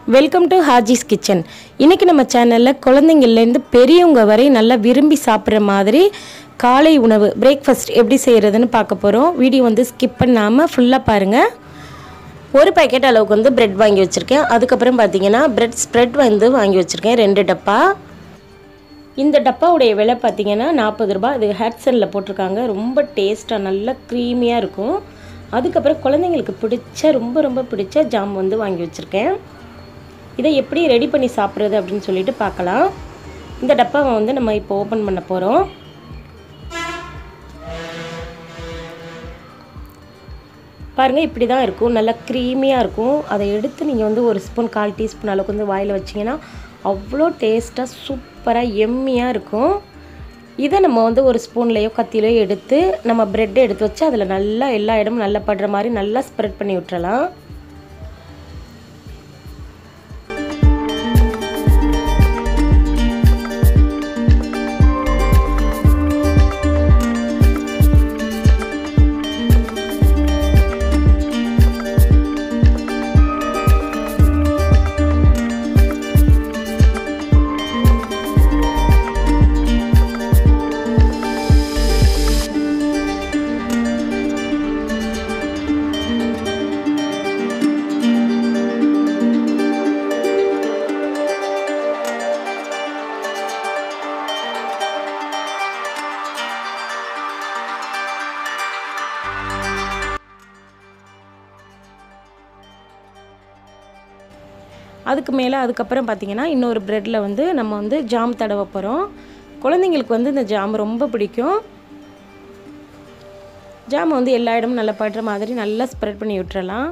welcome to Haji's kitchen இன்றைக்கி நம்ம சேனலில் குழந்தைங்கள்லேருந்து பெரியவங்க வரை நல்லா விரும்பி சாப்பிட்ற மாதிரி காலை உணவு பிரேக்ஃபாஸ்ட் எப்படி செய்கிறதுன்னு பார்க்க போகிறோம் வீடியோ வந்து ஸ்கிப் பண்ணாமல் ஃபுல்லாக பாருங்கள் ஒரு பாக்கெட் அளவுக்கு வந்து பிரெட் வாங்கி வச்சுருக்கேன் அதுக்கப்புறம் பார்த்தீங்கன்னா பிரெட் ஸ்ப்ரெட் வந்து வாங்கி வச்சுருக்கேன் ரெண்டு டப்பா இந்த டப்பாவுடைய விலை பார்த்தீங்கன்னா நாற்பது ரூபாய் இது ஹேட்சனில் போட்டிருக்காங்க ரொம்ப டேஸ்ட்டாக நல்லா க்ரீமியாக இருக்கும் அதுக்கப்புறம் குழந்தைங்களுக்கு பிடிச்ச ரொம்ப ரொம்ப பிடிச்ச ஜாம் வந்து வாங்கி வச்சுருக்கேன் இதை எப்படி ரெடி பண்ணி சாப்பிட்றது அப்படின்னு சொல்லிட்டு பார்க்கலாம் இந்த டப்பாவை வந்து நம்ம இப்போ ஓப்பன் பண்ண போகிறோம் பாருங்கள் இப்படி தான் இருக்கும் நல்லா க்ரீமியாக இருக்கும் அதை எடுத்து நீங்கள் வந்து ஒரு ஸ்பூன் கால் டீஸ்பூன் அளவுக்கு வந்து வாயில் வச்சிங்கன்னா அவ்வளோ டேஸ்ட்டாக சூப்பராக எம்மியாக இருக்கும் இதை நம்ம வந்து ஒரு ஸ்பூன்லேயோ கத்திலையோ எடுத்து நம்ம ப்ரெட் எடுத்து வச்சு அதில் நல்லா எல்லா இடமும் நல்லா படுற மாதிரி நல்லா ஸ்ப்ரெட் பண்ணி விட்டுறலாம் அதுக்கு மேலே அதுக்கப்புறம் பார்த்திங்கன்னா இன்னொரு ப்ரெட்டில் வந்து நம்ம வந்து ஜாம் தடவ போகிறோம் குழந்தைங்களுக்கு வந்து இந்த ஜாம் ரொம்ப பிடிக்கும் ஜாம் வந்து எல்லா இடமும் நல்லா படுற மாதிரி நல்லா ஸ்ப்ரெட் பண்ணி விட்டுறலாம்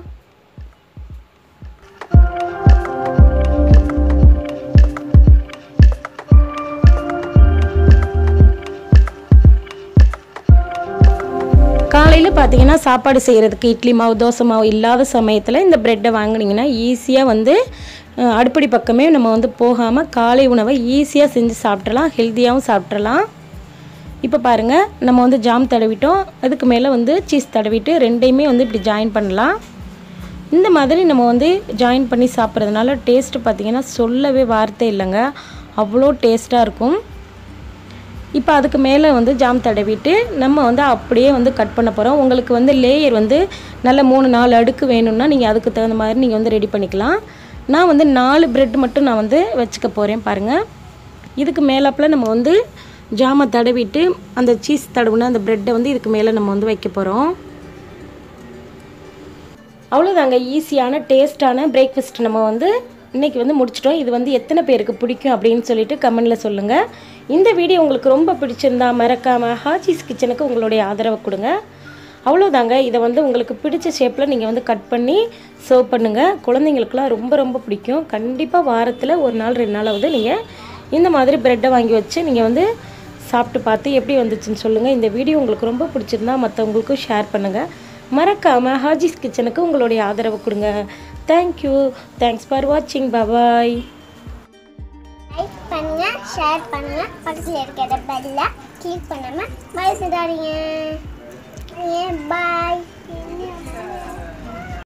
காலையில் பார்த்தீங்கன்னா சாப்பாடு செய்கிறதுக்கு இட்லி மாவு தோசை மாவு இல்லாத சமயத்தில் இந்த ப்ரெட்டை வாங்கினீங்கன்னா ஈஸியாக வந்து அடுப்படி பக்கமே நம்ம வந்து போகாமல் காலை உணவை ஈஸியாக செஞ்சு சாப்பிட்றலாம் ஹெல்த்தியாகவும் சாப்பிட்றலாம் இப்போ பாருங்கள் நம்ம வந்து ஜாம் தடவிட்டோம் அதுக்கு மேலே வந்து சீஸ் தடவிட்டு ரெண்டையுமே வந்து இப்படி ஜாயின் பண்ணலாம் இந்த மாதிரி நம்ம வந்து ஜாயின் பண்ணி சாப்பிட்றதுனால டேஸ்ட்டு பார்த்திங்கன்னா சொல்லவே வார்த்தை இல்லைங்க அவ்வளோ டேஸ்ட்டாக இருக்கும் இப்போ அதுக்கு மேலே வந்து ஜாம் தடவிட்டு நம்ம வந்து அப்படியே வந்து கட் பண்ண போகிறோம் உங்களுக்கு வந்து லேயர் வந்து நல்ல மூணு நாலு அடுக்கு வேணும்னா நீங்கள் அதுக்கு தகுந்த மாதிரி நீங்கள் வந்து ரெடி பண்ணிக்கலாம் நான் வந்து நாலு ப்ரெட் மட்டும் நான் வந்து வச்சுக்க போகிறேன் பாருங்கள் இதுக்கு மேலாப்பில் நம்ம வந்து ஜாமை தடவிட்டு அந்த சீஸ் தடவுன அந்த ப்ரெட்டை வந்து இதுக்கு மேலே நம்ம வந்து வைக்க போகிறோம் அவ்வளோதாங்க ஈஸியான டேஸ்டான பிரேக்ஃபாஸ்ட் நம்ம வந்து இன்றைக்கி வந்து முடிச்சிட்டோம் இது வந்து எத்தனை பேருக்கு பிடிக்கும் அப்படின்னு சொல்லிட்டு கமெண்டில் சொல்லுங்கள் இந்த வீடியோ உங்களுக்கு ரொம்ப பிடிச்சிருந்தா மறக்காமல் ஹாஜிஸ் கிச்சனுக்கு உங்களுடைய ஆதரவை கொடுங்க அவ்வளோதாங்க இதை வந்து உங்களுக்கு பிடிச்ச ஷேப்பில் நீங்கள் வந்து கட் பண்ணி சர்வ் பண்ணுங்கள் குழந்தைங்களுக்குலாம் ரொம்ப ரொம்ப பிடிக்கும் கண்டிப்பாக வாரத்தில் ஒரு நாள் ரெண்டு நாளாவது நீங்கள் இந்த மாதிரி ப்ரெட்டை வாங்கி வச்சு நீங்கள் வந்து சாப்பிட்டு பார்த்து எப்படி வந்துச்சுன்னு சொல்லுங்கள் இந்த வீடியோ உங்களுக்கு ரொம்ப பிடிச்சிருந்தா மற்றவங்களுக்கும் ஷேர் பண்ணுங்கள் மறக்காமல் ஹாஜிஸ் கிச்சனுக்கு உங்களுடைய ஆதரவு கொடுங்க தேங்க்யூ தேங்க்ஸ் ஃபார் வாட்சிங் பபாய் லைக் பண்ணுங்க ஷேர் பண்ணுங்க பக்கத்தில் இருக்கிற பெல்ல கிளிக் பண்ணாம மறந்துடாதீங்க பாய்